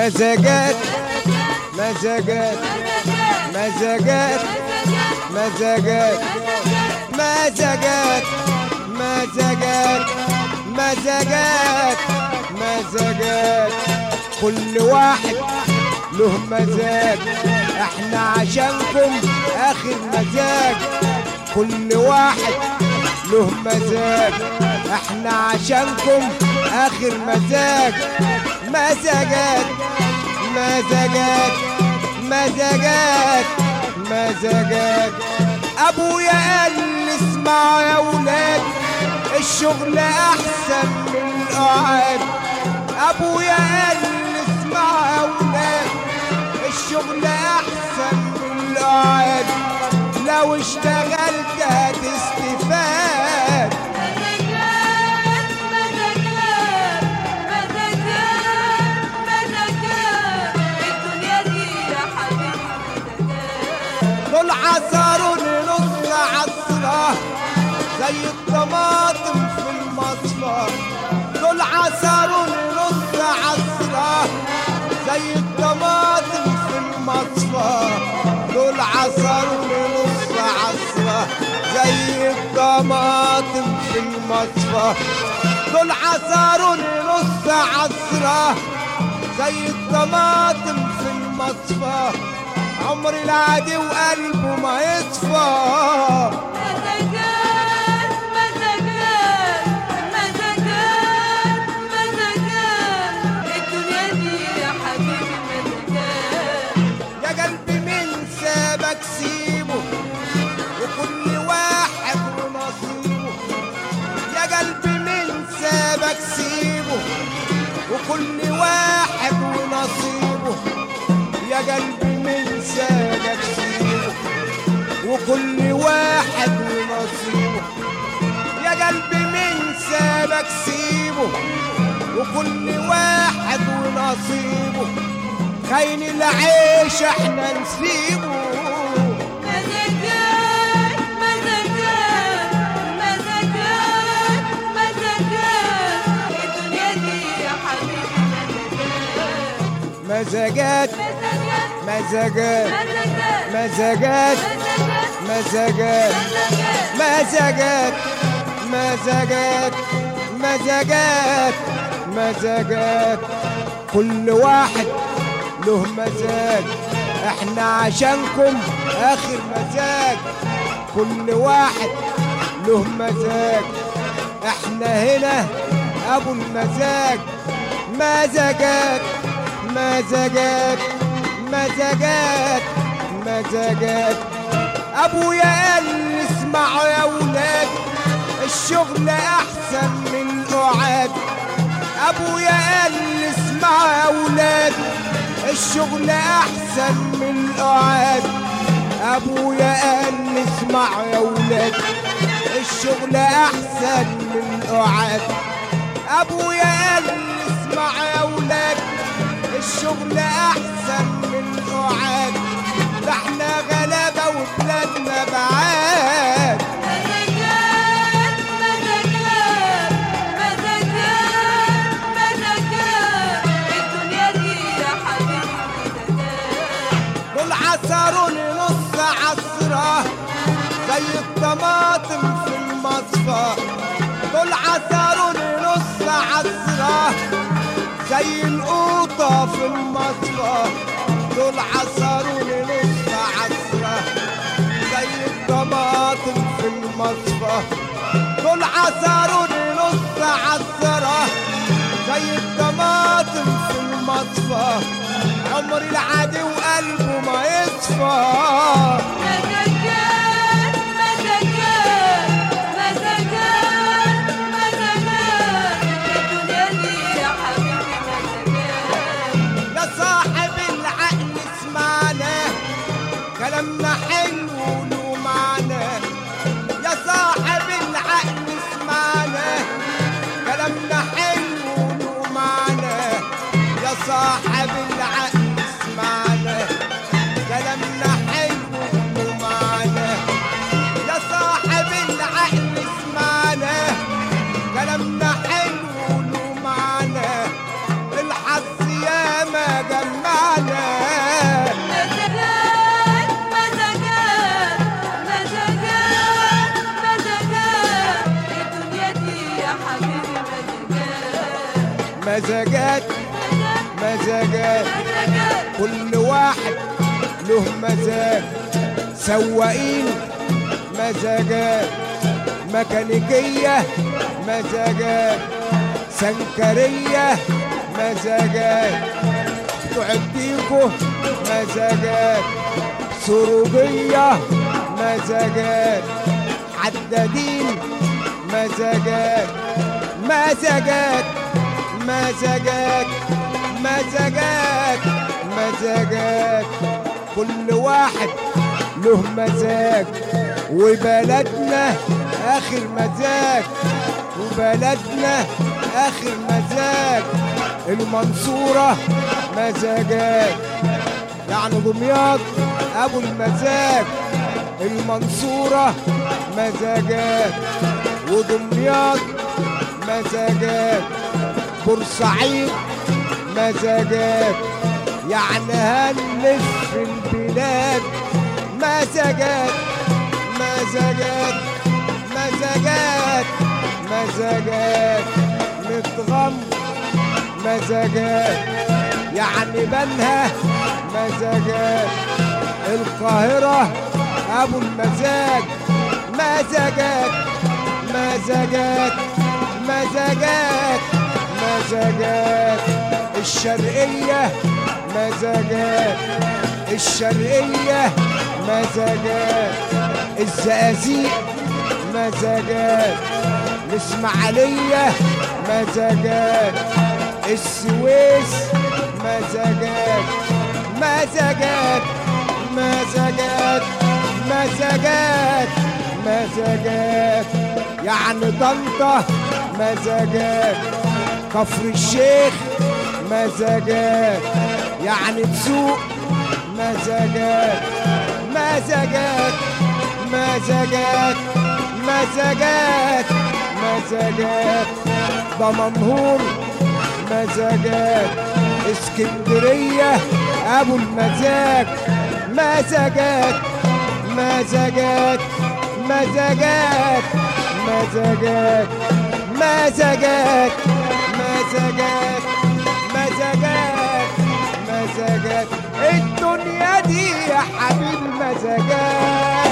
مزاجات مزاجات مزاجات مزاجات مزاجات مزاجات مزاجات مزاجات كل واحد له مزاج احنا عشانكم اخر مزاج كل واحد له مزاج احنا عشانكم اخر مزاج مزاجات مزاجات مزاجات مزاجات ابويا قال لي اسمعوا يا ولاد الشغل احسن من القعاد ابويا قال لي اسمعوا يا ولاد الشغل احسن من القعاد لو اشتغلت هتستفاد مزاجات مزاجات مزاجات مزاجات الدنيا دي يا حبيبي مزاجات دول عصروني نص عصرة زي الطماطم في المصفى دول عصروني نص عصرة زي الطماطم في المصفى دول عصروني نص عصرة زي الطماطم في المصفى دول عصروني نص عصرة زي الطماطم في المصفى عمري العادي وقلبه ما يصفى مزاجات مزاجات مزاجات مزاجات الدنيا دي يا حبيبي مزاجات يا قلبي من سابك سيبه وكل واحد ونصيبه يا قلبي من سابك سيبه وكل واحد ونصيبه يا قلبي من سابك سيبه وكل واحد ونصيبه يا قلبي من سابك سيبه وكل واحد ونصيبه خاين العيش احنا نسيبه مزاجات مزاجات مزاجات مزاجات الدنيا دي يا حبيبي مزاجات مزاجات مزاجات مزاجات مزاجات مزاجات مزاجات مزاجات مزاجات مزاجات كل واحد له مزاج احنا عشانكم اخر مزاج كل واحد له مزاج احنا هنا ابو المزاج مزاجات مزاجات مزاجات مزاجات ابويا قال لي اسمعوا يا ولاد الشغل احسن من القعاد ابويا قال لي اسمعوا يا ولاد الشغل احسن من القعاد ابويا قال لي اسمعوا يا ولاد الشغل احسن من القعاد ابويا قال لي اسمعوا يا ولاد الشغل احسن من القعاد ده احنا غلابه وبلادنا بعاد مزاجات مزاجات مزاجات مزاجات الدنيا دي يا حبيبي مزاجات دول عصروني نص عصرة زي الطماطم في المصفى دول عصروني نص عصرة زي القوطة في المصفى دول عصروني نص عصرة زي الطماطم في المصفى دول عصروني نص عصرة زي الطماطم في المصفى عمري العادي وقلبه ما يصفى مزاجات مزاجات مزاجات مزاجات الدنيا دي يا حبيبي مزاجات يا صاحب العقل اسمعنا كلامنا حلو له معنى يا صاحب العقل اسمعنا كلامنا حلو له معنى يا صاحب العقل اسمعنا كلامنا حلو له معنى مزاجات مزاجات كل واحد له مزاج سواقين مزاجات ميكانيكية مزاجات سنكرية مزاجات بتوع الديكو مزاجات سروجية مزاجات حدادين مزاجات مزاجات مزاجات مزاجات مزاجات كل واحد له مزاج وبلدنا اخر مزاج وبلدنا اخر مزاج المنصورة مزاجات يعني دمياط ابو المزاج المنصورة مزاجات ودمياط مزاجات بورسعيد مزاجات يعني هنلف البلاد مزاجات مزاجات مزاجات مزاجات متغم مزاجات يعني بنها مزاجات القاهرة أبو المزاج مزاجات مزاجات مزاجات مزاجات الشرقية مزاجات الشرقية مزاجات الزقازيق مزاجات الإسماعيلية مزاجات السويس مزاجات مزاجات مزاجات مزاجات مزاجات يعني طنطا مزاجات كفر الشيخ مزاجات يعني تسوق مزاجات مزاجات مزاجات مزاجات مزاجات دمنهور مزاجات اسكندرية ابو المزاج مزاجات مزاجات مزاجات مزاجات مزاجات مزاجات مزاجات مزاجات الدنيا دي يا حبيب مزاجات